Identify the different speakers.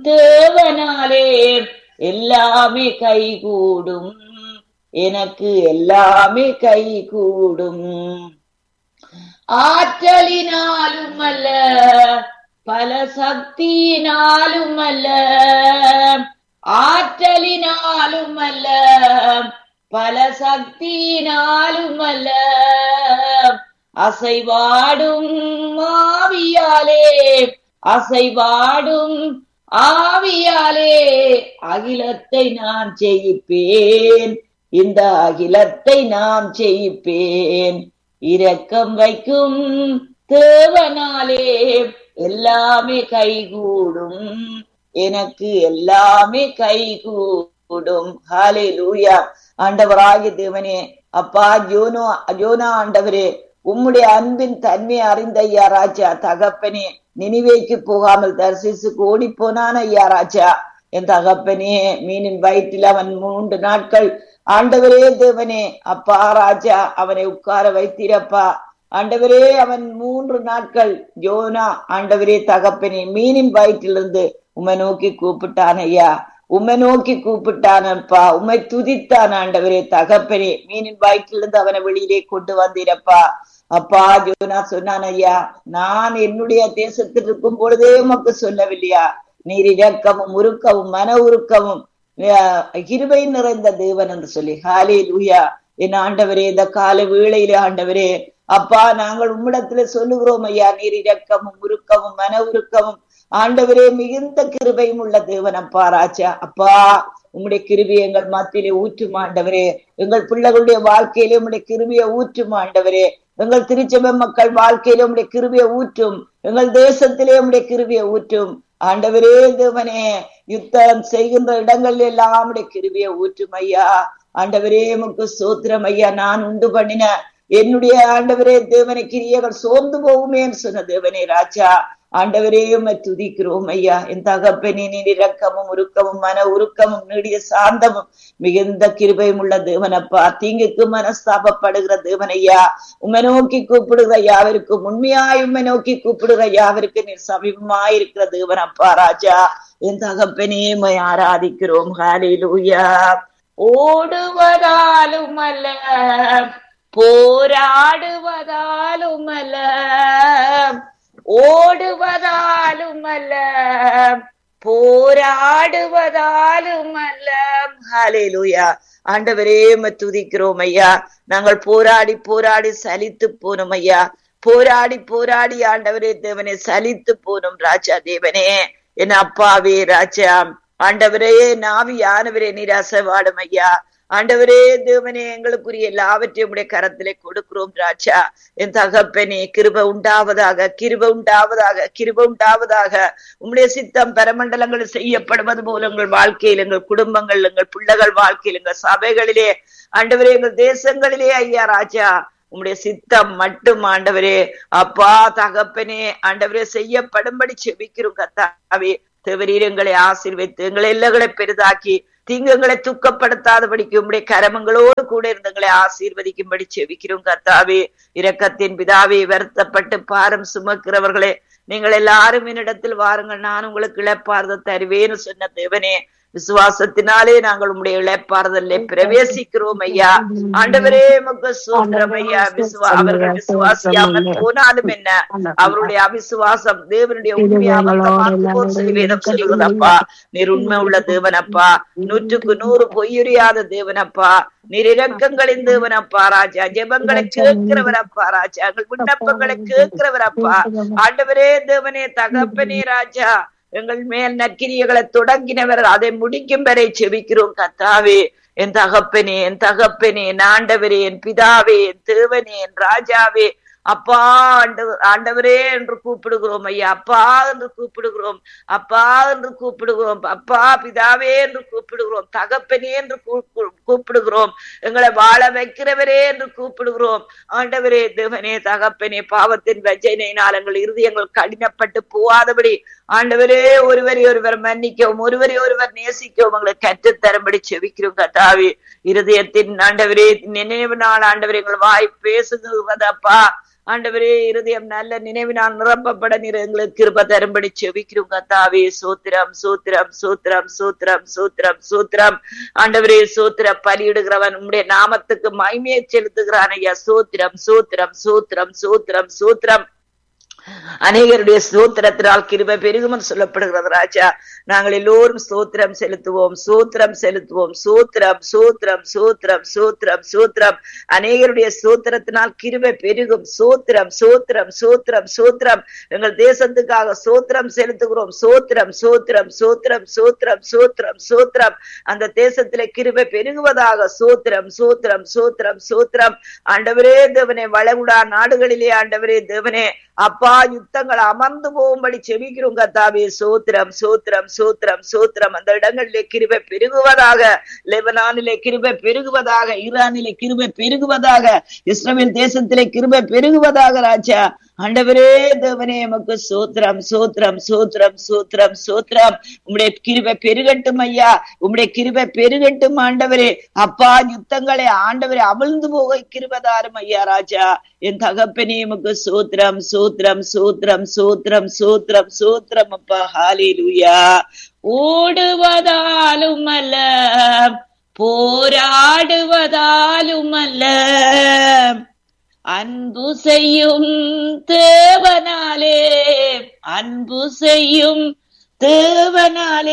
Speaker 1: தேவனாலே எல்லாமே கைகூடும் எனக்கு எல்லாமே கைகூடும் ஆற்றலினாலும் அல்ல பல சக்தியினாலும் அல்ல ஆற்றலினாலும் அல்ல பல சக்தியினாலும் அல்ல அசைவாடும் ஆவியாலே அசைவாடும் ஆவியாலே அகிலத்தை நான் ஜெயிப்பேன் இந்த அகிலத்தை நான் ஜெயிப்பேன் இரக்கம் வைக்கும் தேவனாலே எல்லாமே கைகூடும் எனக்கு எல்லாமே கைகூடும் ஹாலே லூயா ஆண்டவராகிய தேவனே அப்பா ஜோனோ ஜோனா ஆண்டவரே உம்முடைய அன்பின் தன்மை அறிந்த ஐயா ராஜா தகப்பனே நினைவேக்கு போகாமல் தரிசிசுக்கு ஓடி போனான் ஐயா ராஜா என் தகப்பனே மீனின் வயிற்றில் அவன் மூன்று நாட்கள் ஆண்டவரே தேவனே அப்பா ராஜா அவனை உட்கார வைத்திரப்பா ஆண்டவரே அவன் மூன்று நாட்கள் ஜோனா ஆண்டவரே தகப்பனே மீனின் வயிற்றிலிருந்து உம்மை நோக்கி கூப்பிட்டான் ஐயா உம்மை நோக்கி கூப்பிட்டானப்பா உம்மை துதித்தான் ஆண்டவரே தகப்பனே மீனின் வயிற்றிலிருந்து அவனை வெளியிலே கொண்டு வந்தீரப்பா அப்பா ஜோனா சொன்னான் ஐயா நான் என்னுடைய தேசத்தில் இருக்கும் பொழுதே உமக்கு சொல்லவில்லையா நீர் இரக்கமும் உருக்கவும் மன உருக்கமும் கிருபை நிறைந்த தேவன் என்று சொல்லி ஹாலே லூயா என் ஆண்டவரே இந்த கால வேளையிலே ஆண்டவரே அப்பா நாங்கள் உம்மிடத்துல சொல்லுகிறோம் ஐயா நீர் இரக்கமும் உருக்கமும் மன உருக்கமும் ஆண்டவரே மிகுந்த கிருபையும் உள்ள தேவன் அப்பா ராஜா அப்பா உம்முடைய கிருபி எங்கள் மத்தியிலே ஊற்றும் ஆண்டவரே எங்கள் பிள்ளைகளுடைய வாழ்க்கையிலே உம்முடைய கிருபியை ஊற்றும் ஆண்டவரே எங்கள் திருச்சபை மக்கள் வாழ்க்கையிலே உம்முடைய கிருபியை ஊற்றும் எங்கள் தேசத்திலே உம்முடைய கிருபியை ஊற்றும் ஆண்டவரே தேவனே யுத்தம் செய்கின்ற இடங்கள் எல்லாம் உடைய கிருபியை ஊற்றும் ஐயா ஆண்டவரே உமக்கு சோத்திரம் ஐயா நான் உண்டு பண்ணின என்னுடைய ஆண்டவரே தேவனை கிரியர்கள் சோர்ந்து போகுமேன்னு சொன்ன தேவனே ராஜா ஆண்டவரே உம்மை துதிக்கிறோம் ஐயா என் தகப்பனே நீ இரக்கமும் உருக்கமும் மன உருக்கமும் நீடிய சாந்தமும் மிகுந்த கிருபையும் உள்ள தேவனப்பா தீங்குக்கு மனஸ்தாபப்படுகிற தேவனையா உம்மை நோக்கி கூப்பிடுகிற யாவருக்கும் உண்மையாய் உம்மை நோக்கி கூப்பிடுகிற யாவருக்கு நீர் சமீபமாயிருக்கிற தேவனப்பா ராஜா என் தகப்பனே உம்மை ஆராதிக்கிறோம் ஹாலிலூயா ஓடுவதாலும் அல்ல போராடுவதாலும் அல்ல ஓடுவதாலும் அல்ல போராடுவதாலும் அல்ல ஹalleluya ஆண்டவரே துதிக்கிறோம் ஐயா நாங்கள் போராடி போராடி சலித்து போனோம் ஐயா போராடி போராடி ஆண்டவரே தேவனே சலித்து போனோம் ராஜா தேவனே என் அப்பாவே ராஜா ஆண்டவரே நாவியானவரே நிராசவாடும் ஐயா ஆண்டவரே தேவனே எங்களுக்குரிய எல்லாவற்றையும் உடைய கரத்திலே கொடுக்கிறோம் ராஜா என் தகப்பனே கிருப உண்டாவதாக கிருப உண்டாவதாக கிருப உண்டாவதாக உம்முடைய சித்தம் பரமண்டலங்கள் செய்யப்படுவது போல எங்கள் வாழ்க்கையில் எங்கள் குடும்பங்கள் எங்கள் பிள்ளைகள் வாழ்க்கையில் எங்கள் சபைகளிலே ஆண்டவரே எங்கள் தேசங்களிலே ஐயா ராஜா உம்முடைய சித்தம் மட்டும் ஆண்டவரே அப்பா தகப்பனே ஆண்டவரே செய்யப்படும்படி செபிக்கிறோம் கத்தாவே தேவரீர் எங்களை ஆசீர்வைத்து எங்களை எல்லைகளை பெரிதாக்கி தீங்குகளை துக்கப்படுத்தாதபடிக்கு உம்முடைய கரமங்களோடு கூட இருந்தங்களை ஆசீர்வதிக்கும்படி செவிக்கிறோம் கர்த்தாவே இரக்கத்தின் பிதாவே வருத்தப்பட்டு பாரம் சுமக்கிறவர்களே நீங்கள் எல்லாரும் என்னிடத்தில் வாருங்கள் நான் உங்களுக்கு இழப்பார்ந்த தருவேன்னு சொன்ன தேவனே விசுவாசத்தினாலே நாங்கள் உங்களுடைய இழைப்பாறுதலே பிரவேசிக்கிறோம் ஐயா ஆண்டவரே முக சோதரம் ஐயா விசுவா அவர்கள் விசுவாசியாமல் போனாலும் என்ன அவருடைய அவிசுவாசம் தேவனுடைய உண்மையாக வேதம் சொல்லுகிறதப்பா நீர் உண்மை உள்ள தேவனப்பா நூற்றுக்கு நூறு பொய்யுரியாத தேவனப்பா நீர் இரக்கங்களின் தேவனப்பா ராஜா ஜெபங்களை கேட்கிறவரப்பா ராஜா எங்கள் விண்ணப்பங்களை கேட்கிறவரப்பா ஆண்டவரே தேவனே தகப்பனே ராஜா எங்கள் மேல் நற்கிரியர்களை தொடங்கினவர் அதை முடிக்கும் வரை செபிக்கிறோம் கத்தாவே என் தகப்பனே என் தகப்பனே என் ஆண்டவரே என் பிதாவே என் தேவனே என் ராஜாவே அப்பா ஆண்டவரே என்று கூப்பிடுகிறோம் ஐயா அப்பா என்று கூப்பிடுகிறோம் அப்பா என்று கூப்பிடுகிறோம் அப்பா பிதாவே என்று கூப்பிடுகிறோம் தகப்பனே என்று கூப்பிடுகிறோம் எங்களை வாழ வைக்கிறவரே என்று கூப்பிடுகிறோம் ஆண்டவரே தேவனே தகப்பனே பாவத்தின் வஜனையினால் எங்கள் இருதயங்கள் கடினப்பட்டு போகாதபடி ஆண்டவரே ஒருவரை ஒருவர் மன்னிக்கவும் ஒருவரை ஒருவர் நேசிக்கவும் எங்களை கற்றுத்தரும்படி செவிக்கிறோம் கத்தாவே இருதயத்தின் ஆண்டவரே நினைவு நாள் ஆண்டவரே எங்கள் வாய் பேசுகிறதப்பா ஆண்டவரே இருதயம் நல்ல நினைவினால் நிரப்பப்பட நீர் எங்களுக்கு கிருப தரும்படி செவிக்கிறோம் கத்தாவே சூத்திரம் சூத்திரம் சூத்திரம் சூத்திரம் சூத்திரம் சூத்திரம் ஆண்டவரே சூத்திரம் பலியிடுகிறவன் உம்முடைய நாமத்துக்கு மகிமையை செலுத்துகிறான் ஐயா சூத்திரம் சூத்திரம் சூத்திரம் சூத்திரம் சூத்திரம் அநேகருடைய ஸ்தோத்திரத்தினால் கிருபை பெருகும் சொல்லப்படுகிறது ராஜா நாங்கள் எல்லோரும் ஸ்தோத்திரம் செலுத்துவோம் சூத்திரம் செலுத்துவோம் சூத்திரம் சூத்திரம் சூத்திரம் சூத்திரம் சூத்திரம் அநேகருடைய சூத்திரத்தினால் கிருபை பெருகும் சூத்திரம் சூத்திரம் சூத்திரம் சூத்திரம் எங்கள் தேசத்துக்காக சூத்திரம் செலுத்துகிறோம் சூத்திரம் சூத்திரம் சூத்திரம் சூத்திரம் சூத்திரம் சூத்திரம் அந்த தேசத்திலே கிருபை பெருகுவதாக சூத்திரம் சூத்திரம் சூத்திரம் சூத்திரம் ஆண்டவரே தேவனே வளகுடா நாடுகளிலே ஆண்டவரே தேவனே அப்பா யுத்தங்கள் அமர்ந்து போகும்படி செவிக்கிறோம் கத்தாவே சூத்திரம் சூத்திரம் சூத்திரம் சூத்திரம் அந்த இடங்களிலே கிருபை பெருகுவதாக லெபனானிலே கிருபை பெருகுவதாக ஈரானிலே கிருபை பெருகுவதாக இஸ்ரேல் தேசத்திலே கிருபை பெருகுவதாக ராஜா ஆண்டவரே தேவனே எமக்கு சூத்திரம் சூத்திரம் சூத்திரம் சூத்திரம் சூத்திரம் உம்முடைய கிருபை பெருகட்டும் ஐயா உம்முடைய கிருபை பெருகட்டும் ஆண்டவரே அப்பா யுத்தங்களை ஆண்டவரே அவிழ்ந்து போக கிருபதாரும் ஐயா ராஜா என் தகப்பனே எமக்கு சூத்திரம் சூத்திரம் சூத்திரம் சூத்திரம் சூத்திரம் சூத்திரம் அப்பா ஹாலிலுயா ஓடுவதாலும் அல்ல போராடுவதாலும் அல்ல அன்பு செய்யும் தேவனாலே அன்பு செய்யும் தேவனாலே